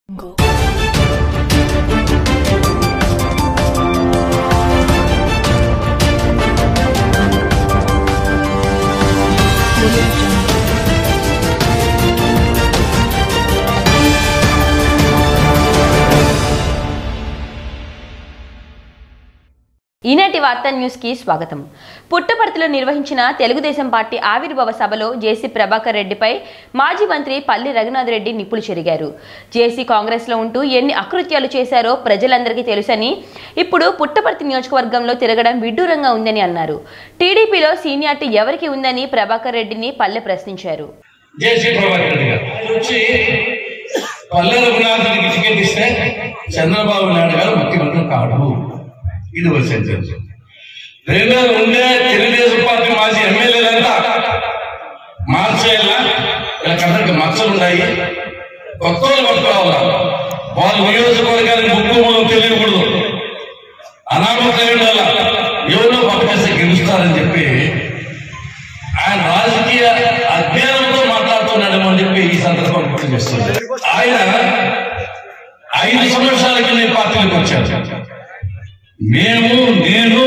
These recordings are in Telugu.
ఈనాటి వార్తా న్యూస్ కి స్వాగతం పుట్టపర్తిలో నిర్వహించిన తెలుగుదేశం పార్టీ ఆవిర్భావ సభలో జేసీ ప్రభాకర్ రెడ్డిపై మాజీ మంత్రి పల్లి రఘునాథ్ రెడ్డి నిప్పులు చెరిగారు జేసీ కాంగ్రెస్ లో ఉంటూ ఎన్ని అకృత్యాలు చేశారో ప్రజలందరికీ తెలుసని ఇప్పుడు పుట్టపర్తి నియోజకవర్గంలో తిరగడం విడ్డూరంగా ఉందని అన్నారు టీడీపీలో సీనియారిటీ ఎవరికి ఉందని ప్రభాకర్ రెడ్డిని పల్లె ప్రశ్నించారు జేసీ ప్రభాకర్ రెడ్డి గారు ఆయన వచ్చి పల్లె రఘునాథుడికి టికెట్ ఇస్తే చంద్రబాబు నాయుడు గారు ముఖ్యమంత్రి కాడు ఇది ఒక సెంటెన్స్ రెండోది ఉండే తెలుగుదేశం పార్టీ మాజీ ఎమ్మెల్యేలంతా మార్చేయాల వీళ్ళకందరికి మచ్చలు ఉన్నాయి కొత్త వాళ్ళు పట్టుకోవాలా వాళ్ళ నియోజకవర్గానికి ముక్కు మొదలు తెలియకూడదు అనామకం ఉండాల ఎవరో పక్కస్తే గెలుస్తారని చెప్పి ఆయన రాజకీయ అజ్ఞానంతో మాట్లాడుతున్నాడేమో అని చెప్పి ఈ సందర్భం గుర్తు చేస్తుంది ఆయన ఐదు సంవత్సరాలకి నేను పార్టీలకు వచ్చాను మేము నేను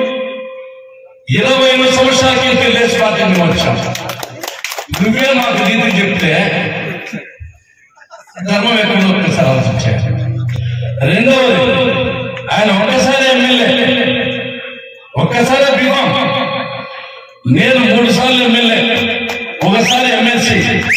ఇరవై ఐదు సంవత్సరాలకి తెలుగుదేశం పార్టీకి వచ్చాం నువ్వే మాకు నీతి చెప్తే ధర్మం ఎక్కడ ఒక్కసారి ఆలోచించారు రెండవది ఆయన ఒక్కసారి ఎమ్మెల్యే ఒక్కసారి బీమా నేను మూడు సార్లు ఎమ్మెల్యే ఒకసారి ఎమ్మెల్సీ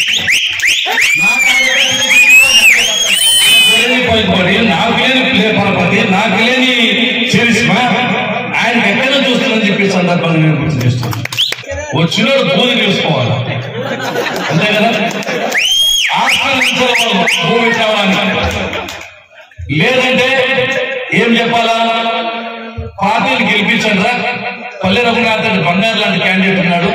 పలుకుబడి నాకు లేని ప్లే పరపతి నాకు లేని చరిస్మా ఆయన ఎక్కడ చూస్తానని చెప్పి సందర్భాన్ని నేను గుర్తు చేస్తున్నాను వచ్చినోడు భూమి తెలుసుకోవాలి అంతే కదా ఆస్వాదించాలి వాళ్ళు భూమి కావాలని లేదంటే ఏం చెప్పాలా పార్టీని గెలిపించండి రా పల్లె రఘునాథ్ రెడ్డి బంగారు లాంటి క్యాండిడేట్ ఉన్నాడు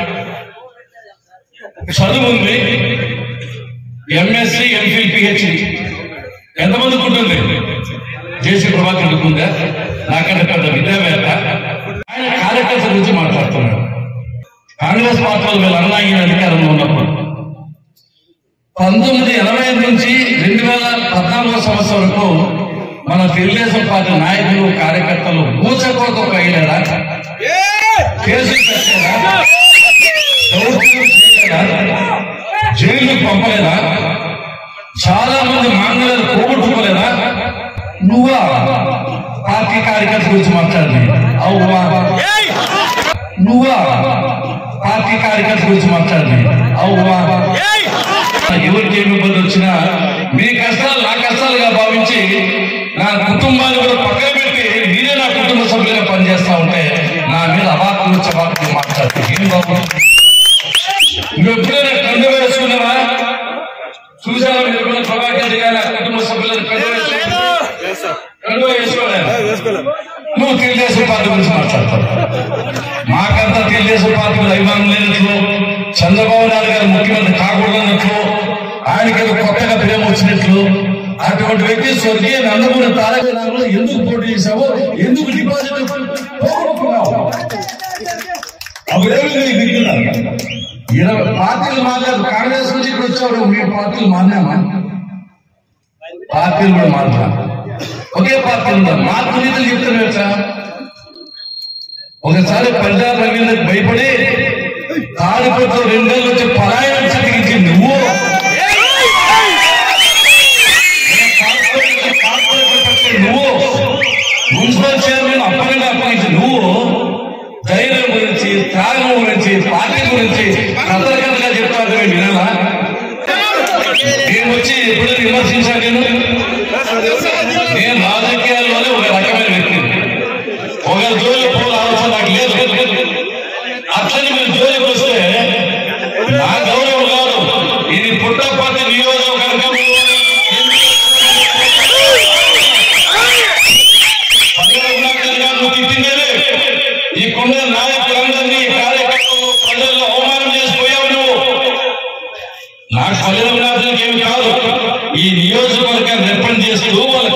చదువు ఉంది ఎంఎస్సి ఎంఫిల్ పిహెచ్డి ఎంతమందికి ఉంటుంది జేసీ ప్రభాకర్ రెడ్డికి ఉందా నాకంటే పెద్ద విద్యావేత్త ఆయన కార్యకర్త గురించి మాట్లాడుతున్నాడు కాంగ్రెస్ పార్టీలో వీళ్ళ అన్న ఈయన అధికారంలో ఉన్నప్పుడు పంతొమ్మిది ఎనభై ఐదు నుంచి రెండు వేల పద్నాలుగో సంవత్సరం వరకు మన తెలుగుదేశం పార్టీ నాయకులు కార్యకర్తలు ఊచకోత అయ్యారా కేసులు కట్టారా దౌర్జన్యం చేయలేదా జైలు పంపలేదా చాలా మంది మాంగళాలు పోగొట్టుకోలేదా నువ్వా పార్టీ కార్యకర్త గురించి మాట్లాడి అవువా నువ్వా పార్టీ కార్యకర్త గురించి మాట్లాడి అవువా ఎవరికి ఏమి ఇబ్బంది వచ్చినా మీ కష్టాలు నా కష్టాలుగా భావించి నా కుటుంబాన్ని కూడా పక్కన పెట్టి మీరే నా కుటుంబ సభ్యులుగా పనిచేస్తా ఉంటే నా మీద అవాకులు చవాకులు మాట్లాడుతూ ఏం బాగుంటుంది నువ్వు ఎప్పుడైనా కండు వేసుకున్నావా చూసారా మీరు ఎప్పుడైనా ప్రభాకర్ రెడ్డి గారి ఆ కుటుంబ సభ్యులను కండు వేసుకున్నావా? కండు వేసుకోలేదు నువ్వు తెలుగుదేశం పార్టీ గురించి మాట్లాడతావు మాకంతా తెలుగుదేశం పార్టీ మీద అభిమానం లేనట్లు చంద్రబాబు నాయుడు గారు ముఖ్యమంత్రి కాకూడదన్నట్లు ఆయనకి ఏదో కొత్తగా ప్రేమ వచ్చినట్లు అటువంటి వ్యక్తి స్వర్గీయ నందమూరి తారక రామారావు ఎందుకు పోటీ చేశావో ఎందుకు డిపాజిట్ పోగొట్టుకున్నావు అవేమి నీకు దిగుతున్నా ఇరవై పార్టీలు మారలేదు కాంగ్రెస్ నుంచి ఇక్కడ వచ్చావు మీ పార్టీలు మారినామా పార్టీలు కూడా మారుతా ఒకే పార్టీ ఉందా మార్పు నీతులు చెప్తున్నారు సార్ ఒకసారి పంజాబ్ రవీంద్రకు భయపడి తాడిపత్ర రెండేళ్ళు వచ్చి పలాయనం చదివించి నువ్వు నువ్వు మున్సిపల్ చైర్మన్ అప్పనంగా అప్పగించి నువ్వు ధైర్యం గురించి త్యాగం గురించి పార్టీ గురించి కథలు కథగా చెప్తారు మేము వినాలా నేను వచ్చి ఎప్పుడు విమర్శించాను నేను నేను రాజకీయాల్లోనే ఒక రకమైన వ్యక్తి ఒకరి జోలి పోల ఆలోచన నాకు లేదు అట్లని మీరు జోలికి వస్తే నా గౌరవం కాదు ఇది పుట్టపర్తి నియోజకవర్గం ఈ కొండ నాయకులందరినీ ఈ కార్యకర్తలు ప్రజల్లో అవమానం చేసిపోయావు నువ్వు నాకు పల్లెనాథునికి ఏమి కాదు ఈ నియోజకవర్గాన్ని రిప్రజెంట్ చేస్తూ వాళ్ళ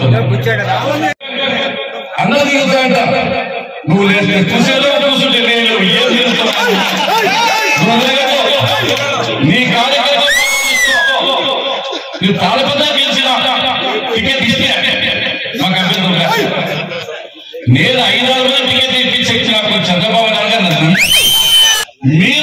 అందరూ దిగుతాయంట నువ్వు లేదు చూసేదో చూస్తుంటే నేను ఏం చేస్తున్నావు? నువ్వు వదిలేయకు. నీ కార్యకర్త నువ్వు తాళపత్ర గెలిచిన టికెట్ ఇస్తే మాకు అభ్యంతరం లేదు. నేను ఐదారు మంది టికెట్ ఇప్పించి ఇచ్చిన చంద్రబాబు నాయుడు గారు నన్ను మీ